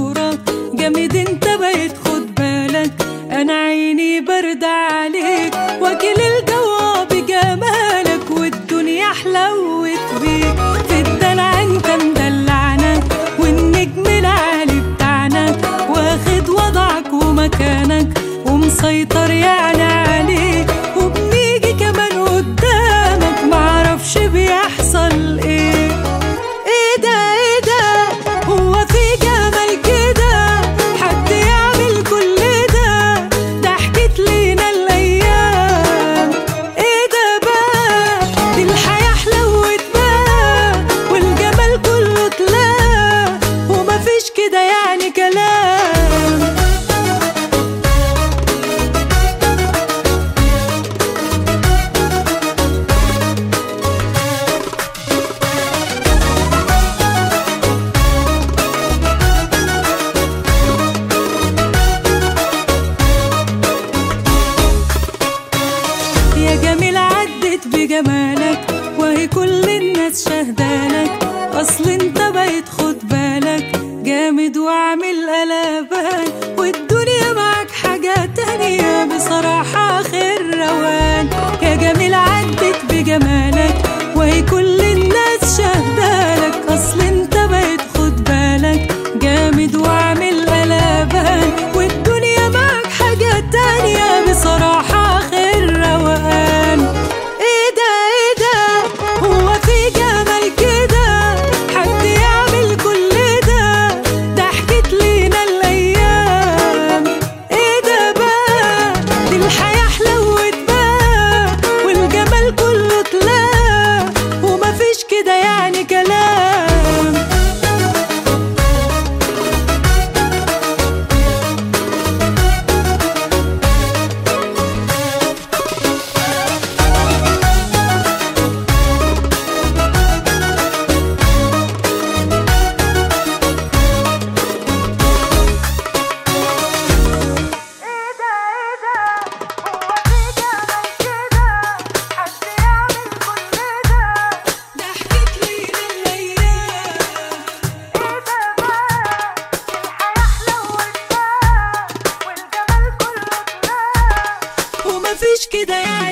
صورة جامد انت بقيت خد بالك انا عيني برد عليك واكل الجو بجمالك والدنيا حلوت بيك في الدلع انت مدلعنا والنجم العالي بتاعنا واخد وضعك ومكانك ومسيطر يعني عليك وبنيجي كمان قدامك معرفش بيحصل ايه ايه ده ايه ده هو في جمال كده حد يعمل كل ده ده حكيت لينا الايام ايه ده بقى دي الحياه حلوت بقى والجمال كله تلاقى ومفيش كده يعني كلام يا جميل عدت بجمالك وهي كل الناس شهدالك اصل انت بقيت خد بالك جامد وعامل قلبان والدنيا معاك حاجة تانية بصراحة آخر روان يا جميل عدت بجمالك وهي كل الناس شهدالك اصل انت بقيت خد بالك جامد وعامل قلبان والدنيا معاك حاجة تانية بصراحة آخر روقان ايه ده ايه ده هو في جمال كده حد يعمل كل ده ده حكيت لينا الايام ايه ده بقى دي الحياة حلوت بقى والجمال كله تلاقى ومفيش كده يعني كلام ايه ده ايه ده هو في جمال كده حد يعمل كل ده ده حكيت لينا الايام ايه ده بقى الحياة حلوت بقى والجمال كله تلاقى ومفيش كده يعني